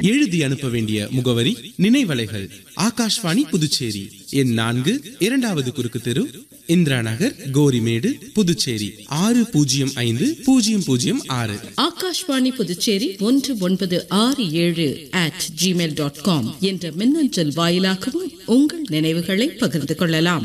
எழுதி அனுப்ப வேண்டிய முகவரி நினைவலைகள் ஆகாஷ்வாணி புதுச்சேரி எண் நான்கு இரண்டாவது குறுக்கு தெரு இந்திரா நகர் கோரிமேடு புதுச்சேரி ஆறு பூஜ்ஜியம் ஐந்து பூஜ்ஜியம் பூஜ்ஜியம் ஆறு ஆகாஷ்வாணி புதுச்சேரி ஒன்று ஒன்பது ஆறு ஏழு அட் ஜிமெயில் டாட் காம் என்ற மின்னஞ்சல் வாயிலாகவும் உங்கள் நினைவுகளை பகிர்ந்து கொள்ளலாம்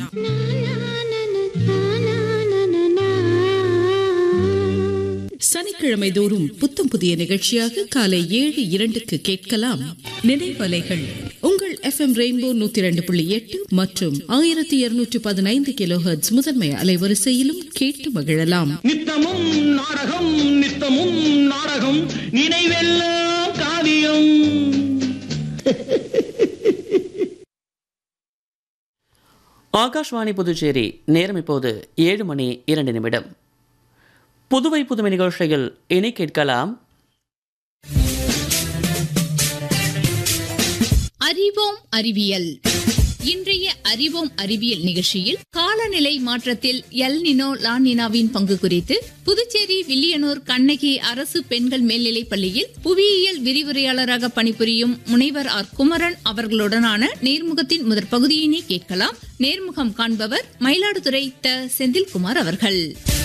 சனிக்கிழமை தோறும் புத்தம் புதிய நிகழ்ச்சியாக காலை ஏழு இரண்டுக்கு கேட்கலாம் நினைவலைகள் உங்கள் எஃப்எம் ரெயின்போ நூத்தி இரண்டு புள்ளி எட்டு மற்றும் ஆயிரத்தி இருநூற்றி பதினைந்து கிலோஹெர்ட்ஸ் முதன்மை அலைவரிசையிலும் கேட்டு மகிழலாம் நித்தமும் நாடகம் நித்தமும் நாடகம் நினைவெல்லாம் காவியம் ஆகாஷ்வாணி புதுச்சேரி நேரம் இப்போது ஏழு மணி இரண்டு நிமிடம் புதுவை புதுமை நிகழ்ச்சியில் இனி கேட்கலாம் அறிவோம் அறிவியல் இன்றைய அறிவோம் அறிவியல் நிகழ்ச்சியில் காலநிலை மாற்றத்தில் எல் நினோ லானினாவின் பங்கு குறித்து புதுச்சேரி வில்லியனூர் கண்ணகி அரசு பெண்கள் மேல்நிலைப் பள்ளியில் புவியியல் விரிவுரையாளராக பணிபுரியும் முனைவர் ஆர் குமரன் அவர்களுடனான நேர்முகத்தின் முதற் பகுதியினை கேட்கலாம் நேர்முகம் காண்பவர் மயிலாடுதுறை த செந்தில்குமார் அவர்கள்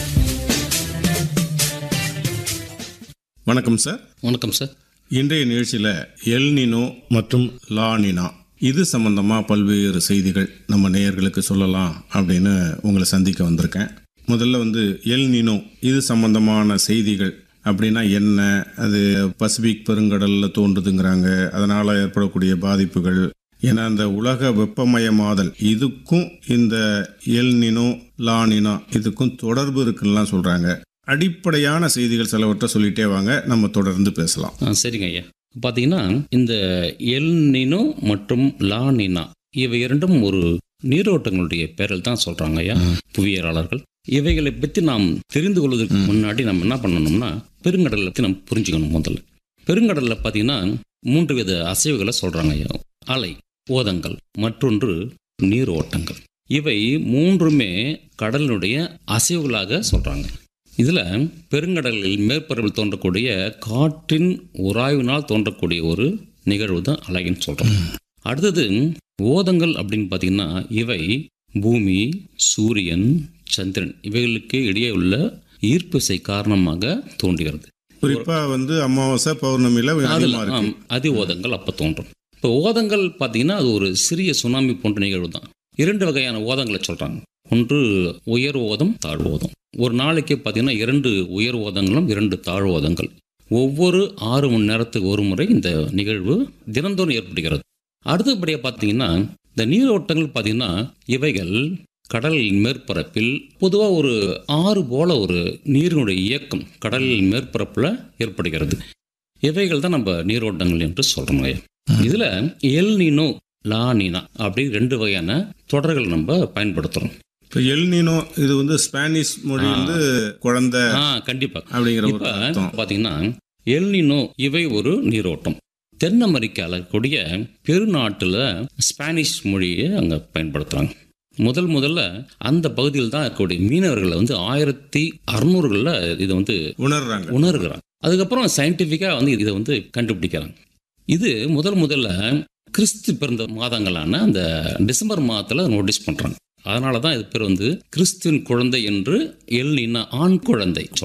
வணக்கம் சார் வணக்கம் சார் இன்றைய நிகழ்ச்சியில் எல்னினோ மற்றும் லானினா இது சம்பந்தமாக பல்வேறு செய்திகள் நம்ம நேயர்களுக்கு சொல்லலாம் அப்படின்னு உங்களை சந்திக்க வந்திருக்கேன் முதல்ல வந்து எல்னினோ இது சம்பந்தமான செய்திகள் அப்படின்னா என்ன அது பசிபிக் பெருங்கடலில் தோன்றுதுங்கிறாங்க அதனால் ஏற்படக்கூடிய பாதிப்புகள் ஏன்னா அந்த உலக வெப்பமயமாதல் இதுக்கும் இந்த எல்னினோ லானினா இதுக்கும் தொடர்பு இருக்குன்னுலாம் சொல்கிறாங்க அடிப்படையான செய்திகள் சிலவற்றை சொல்லிட்டே வாங்க நம்ம தொடர்ந்து பேசலாம் ஆ சரிங்க ஐயா பார்த்தீங்கன்னா இந்த எல் நினோ மற்றும் லா நினா இவை இரண்டும் ஒரு நீரோட்டங்களுடைய பேரில் தான் சொல்கிறாங்க ஐயா புவியியலாளர்கள் இவைகளை பற்றி நாம் தெரிந்து கொள்வதற்கு முன்னாடி நம்ம என்ன பண்ணணும்னா பெருங்கடலை பற்றி நம்ம புரிஞ்சுக்கணும் முதல்ல பெருங்கடலில் பார்த்தீங்கன்னா மூன்று வித அசைவுகளை சொல்கிறாங்க ஐயா அலை ஓதங்கள் மற்றொன்று நீர் ஓட்டங்கள் இவை மூன்றுமே கடலினுடைய அசைவுகளாக சொல்கிறாங்க இதில் பெருங்கடலில் மேற்பரப்பில் தோன்றக்கூடிய காற்றின் உராய்வினால் தோன்றக்கூடிய ஒரு நிகழ்வு தான் அலைன்னு சொல்கிறோம் அடுத்தது ஓதங்கள் அப்படின்னு பார்த்தீங்கன்னா இவை பூமி சூரியன் சந்திரன் இவைகளுக்கு இடையே உள்ள ஈர்ப்பிசை காரணமாக தோன்றுகிறது குறிப்பாக வந்து அமாவாசை பௌர்ணமியில் அதில் அதிகமாக இருக்கு ஆம், அதி ஓதங்கள் அப்போ தோன்றும் இப்போ ஓதங்கள் பார்த்தீங்கன்னா அது ஒரு சிறிய சுனாமி போன்ற நிகழ்வு தான் இரண்டு வகையான ஓதங்களை சொல்கிறாங்க ஒன்று உயர் ஓதம் தாழ் ஓதம் ஒரு நாளைக்கு பார்த்தீங்கன்னா இரண்டு உயர் ஓதங்களும் இரண்டு தாழ் ஓதங்கள் ஒவ்வொரு ஆறு மணி நேரத்துக்கு ஒரு முறை இந்த நிகழ்வு தினந்தோறும் ஏற்படுகிறது அடுத்தபடியாக பார்த்தீங்கன்னா இந்த நீரோட்டங்கள் பார்த்தீங்கன்னா இவைகள் கடலின் மேற்பரப்பில் பொதுவாக ஒரு ஆறு போல ஒரு நீரினுடைய இயக்கம் கடலின் மேற்பரப்பில் ஏற்படுகிறது இவைகள் தான் நம்ம நீரோட்டங்கள் என்று சொல்கிறோம் இதில் எல் நீனோ லா நீனா அப்படி ரெண்டு வகையான தொடர்கள் நம்ம பயன்படுத்துகிறோம் இப்போ எல்னினோ இது வந்து ஸ்பானிஷ் மொழி வந்து குழந்தை ஆ கண்டிப்பாக அப்படிங்கிற ஒரு இப்போ அர்த்தம் பார்த்தீங்கன்னா எல்னினோ இவை ஒரு நீரோட்டம் தென் அமெரிக்காவில் கூடிய பெருநாட்டில் ஸ்பானிஷ் மொழியை அங்கே பயன்படுத்துகிறாங்க முதல் முதல்ல அந்த பகுதியில் தான் இருக்கக்கூடிய மீனவர்களை வந்து ஆயிரத்தி அறநூறுகளில் இதை வந்து உணர்றாங்க உணர்கிறாங்க அதுக்கப்புறம் சயின்டிஃபிக்காக வந்து இதை வந்து கண்டுபிடிக்கிறாங்க இது முதல் முதல்ல கிறிஸ்து பிறந்த மாதங்களான அந்த டிசம்பர் மாதத்தில் நோட்டீஸ் பண்ணுறாங்க அதனால தான் இது பேர் வந்து கிறிஸ்துவின் குழந்தை என்று எல் ஆண் குழந்தை